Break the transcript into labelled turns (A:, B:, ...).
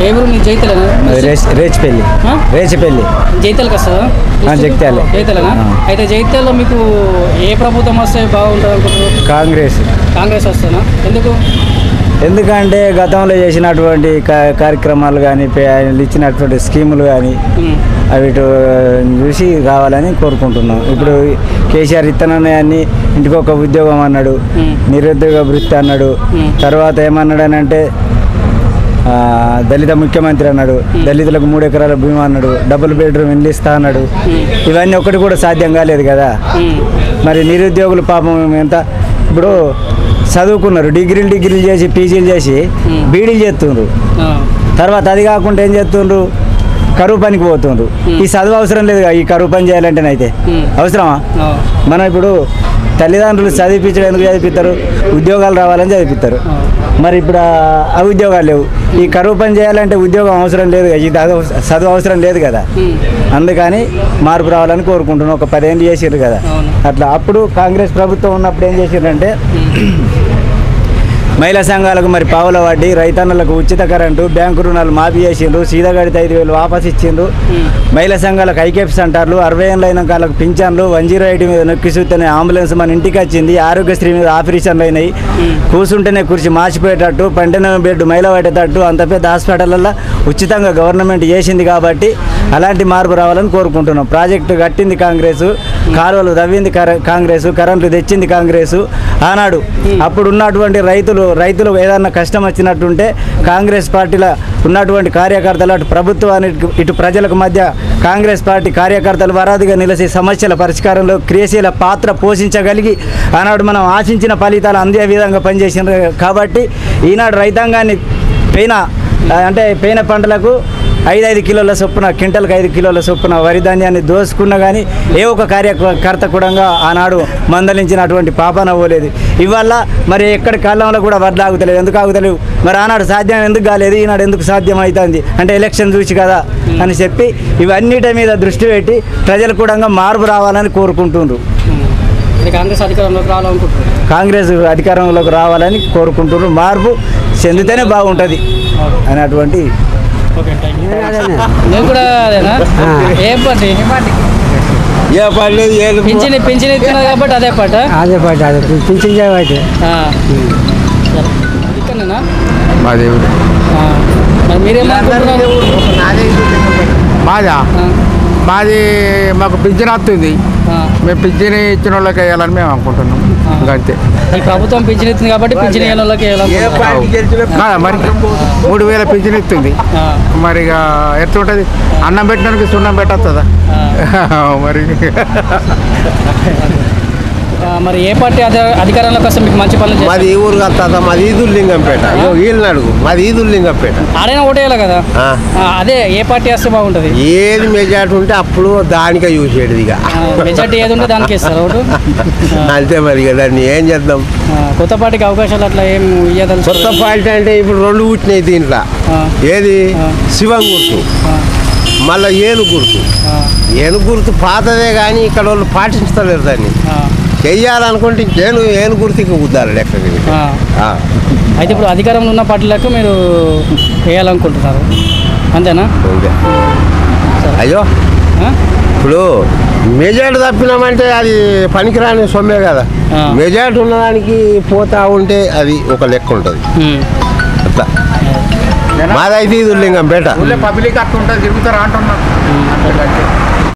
A: ఏ ఊరు నీ జైతలేనా
B: రేచ్ రేచిపల్లి
A: ఆ?
B: రేచిపల్లి
A: జైతలకి వస్తుందా
B: ఆ, జగిత్యాల.
A: జైతలనా
B: ఆ.
A: అయితే జైత్యాలలో మీకు ఏ ప్రభుత్వం వస్తే బాగుంటుంది అనుకుంటున్నారు
B: కాంగ్రెస్
A: కాంగ్రెస్ వస్తేనా ఎందుకు
B: ఎందుకంటే గతంలో చేసినటువంటి కా- కార్యక్రమాలు కానీ ఆయన ఇచ్చినటువంటి స్కీములు కానీ
A: ఉమ్,
B: అవి చూసి రావాలని కోరుకుంటున్నాం ఇప్పుడు కేసీఆర్ ఇత్తనాన్ని ఇంటికి ఒక ఉద్యోగం అన్నాడు
A: ఉమ్.
B: నిరుద్యోగ వృత్తి అన్నాడు
A: ఉమ్.
B: తర్వాత ఏమన్నాడు అని అంటే ఆ, దళిత ముఖ్యమంత్రి అన్నాడు దళితులకు మూడు ఎకరాల భూమి అన్నాడు డబుల్ బెడ్రూమ్ ఇల్లు ఇస్తా అన్నాడు ఇవన్నీ ఒకటి కూడా సాధ్యం కాలేదు కదా
A: ఉమ్,
B: మరి నిరుద్యోగులు పాపం ఎంత ఇప్పుడు చదువుకున్నారు డిగ్రీలు డిగ్రీలు చేసి పీజీలు చేసి
A: ఉమ్.
B: బీడీలు చేస్తుండ్రు
A: ఆ,
B: తర్వాత అది కాకుండా ఏం చేస్తుండ్రు కరువు పనికి పోతుండ్రు ఈ చదువు అవసరం లేదు ఈ కరువు పని చేయాలంటేనైతే
A: ఉమ్.
B: అవసరమా
A: ఆ,
B: మనం ఇప్పుడు తల్లిదండ్రులు చదివించడం ఎందుకు చదివిస్తారు ఉద్యోగాలు రావాలని చదివిస్తారు
A: ఆ.
B: మరి ఇప్పుడు ఆ- ఆ ఉద్యోగాలు లేవు ఈ కరువు పని చేయాలంటే ఉద్యోగం అవసరం లేదు కదా, ఈ చదువు చదువు అవసరం లేదు కదా
A: ఉమ్,
B: అందుకని మార్పు రావాలని కోరుకుంటున్నాం ఒక పదేళ్ళు చేసిర్రు కదా
A: అవును.
B: అట్లా అప్పుడు కాంగ్రెస్ ప్రభుత్వం ఉన్నప్పుడు ఏం చేసిర్రంటే మహిళా సంఘాలకు మరి పావుల వడ్డీ రైతన్నలకు ఉచిత కరెంటు బ్యాంకు రుణాలు మాఫీ చేసిండ్రు సీదగడితే ఐదు వేలు వాపస్ ఇచ్చిండ్రు
A: ఉమ్,
B: మహిళా సంఘాలకు ఐకేప్స్ అంటారు అరవై ఏళ్ళ అయిన వాళ్ళకి పింఛన్లు వన్ జీరో ఎయిట్ మీద నొక్కి చూస్తేనే అంబులెన్స్ మన ఇంటికి వచ్చింది ఆరోగ్యశ్రీ మీద ఆపరేషన్లు అయినాయి కూర్చుంటేనే కుర్చీ మార్చిపోయేటట్టు పంటనే బెడ్ మైల పడేటట్టు అంత పెద్ద హాస్పిటల్లో ఉచితంగా గవర్నమెంట్ చేసింది కాబట్టి అలాంటి మార్పు రావాలని కోరుకుంటున్నాం ప్రాజెక్టు కట్టింది కాంగ్రెస్ కాలువలు తవ్వింది కర- కాంగ్రెస్ కరెంట్లు తెచ్చింది కాంగ్రెస్ ఆనాడు అప్పుడు ఉన్నటువంటి రైతులు రైతులు ఏదన్నా కష్టం వచ్చినట్టుంటే కాంగ్రెస్ పార్టీలో ఉన్నటువంటి కార్యకర్తలు అటు ప్రభుత్వానికి ఇటు ప్రజలకు మధ్య కాంగ్రెస్ పార్టీ కార్యకర్తలు వరాదిగా నిలిచి సమస్యల పరిష్కారంలో క్రియాశీల పాత్ర పోషించగలిగి ఆనాడు మనం ఆశించిన ఫలితాలు అందే విధంగా పనిచేసినారు కాబట్టి ఈనాడు రైతాంగాన్ని పైన అంటే పైన పంటలకు ఐదు ఐదు కిలోల చొప్పున క్వింటల్కి ఐదు కిలోల చొప్పున వరి ధాన్యాన్ని దోసుకున్నా కానీ ఏ ఒక్క కార్యకర్త కూడా ఆనాడు మందలించినటువంటి పాపన పోలేదు ఇవాళ మరి ఎక్కడి కాలంలో కూడా వడ్లు ఆగుతలేవు ఎందుకు ఆగుతలేవు మరి ఆనాడు సాధ్యం ఎందుకు కాలేదు ఈనాడు ఎందుకు సాధ్యం అవుతుంది అంటే ఎలక్షన్ చూసి కదా అని చెప్పి ఇవన్నిటి మీద దృష్టి పెట్టి ప్రజలు కూడా మార్పు రావాలని కోరుకుంటుండ్రు
A: ఉమ్. ఇది కాంగ్రెస్ అధికారంలోకి రావాలనుకుంటున్నారు
B: కాంగ్రెస్ అధికారంలోకి రావాలని కోరుకుంటున్నారు మార్పు చెందితేనే బాగుంటుంది అనేటువంటి
A: ఓకే థ్యాంక్ యూ నేను కూడా అదేనా ఏ పార్టీ
C: ఏ పర్లేదు ఏది
A: పింఛన్ పింఛన్ ఇస్తున్నారు కాబట్టి అదే పాట
B: అదే పాట అదే పింఛన్ చేయబట్టి
A: ఆ. సరే. ఇక్కడనేనా
C: మా దేవుడు
A: ఆ. మరి మీరేమనుకుంటున్నారు
C: మాదా
A: ఆ.
C: మాది మాకు పింఛన్ వస్తుంది
A: ఆ.
C: మేము పింఛన్ ఇచ్చిన వాళ్ళకి వేయాలని మేము అనుకుంటున్నాం ఇంకా అంతే
A: ఈ ప్రభుత్వం పింఛన్ ఇస్తుంది కాబట్టి పింఛన్ ఇవ్వని వాళ్ళకి వేయాలనుకుంటున్నారు.
C: కాదా మరి మూడు వేల పింఛన్ ఇస్తుంది
A: ఆ.
C: మరి ఇక ఎట్లుంటుంది అన్నం పెట్టడానికి సున్నం పెట్టొస్తుందా మరి
A: ఆ, మరి ఏ పార్టీ అధి- అధికారంలోకి వస్తే మీకు మంచి పనులు చేస్తారు
D: మాది ఈ ఊరు కాదు మాది ఈదుల్లింగంపేట ఇగో వీళ్ళని అడుగు మాది ఈదుల్లింగంపేట
A: ఆడైనా ఓటేయాలి కదా
D: ఆ.
A: ఆ, అదే ఏ పార్టీ వస్తే బాగుంటుంది
D: ఏది మెజార్టీ ఉంటే అప్పుడు దానికే చూసేది ఇక
A: ఆ, మెజార్టీ ఏది ఉంటే దానికి ఇస్తారు ఓటు ఆ.
D: అంతే మరి ఇక దాన్ని ఏం చేద్దాం
A: ఆ, కొత్త పార్టీకి అవకాశాలు అట్లా ఏం ఇయ్యదలుచు
D: కొత్త పాయింట్ అంటే ఇప్పుడు రెండు పుట్టినాయి దీంట్లో
A: ఆ.
D: ఏది
A: ఆ.
D: శివం గుర్తు
A: ఆ,
D: మళ్ళీ ఏను గుర్తు
A: ఆ,
D: ఏను గుర్తు పాతదే కానీ ఇక్కడ వాళ్ళు పాటిస్తలేరు దాన్ని
A: ఆ,
D: చెయ్యాలనుకుంటే ఏను ఏను గుర్తుకి కుద్దారు లెక్కకి
A: ఆ.
D: ఆ.
A: అయితే ఇప్పుడు అధికారంలో ఉన్న పార్టీలకు మీరు వేయాలనుకుంటున్నారు అంతేనా
D: అంతే. అయ్యో
A: ఆ?
D: ఇప్పుడు మెజార్టీ తప్పినామంటే అది పనికిరాని సొమ్మే కదా
A: ఆ.
D: మెజార్టీ ఉన్నదానికి పోతా ఉంటే అది ఒక లెక్క ఉంటుంది
A: ఉమ్.
D: అట్లా మాదైతే ఇది లింగంపేట
C: ఊళ్ళో పబ్లిక్ అట్లా ఉంటుంది తిరుగుతారా అంటున్నా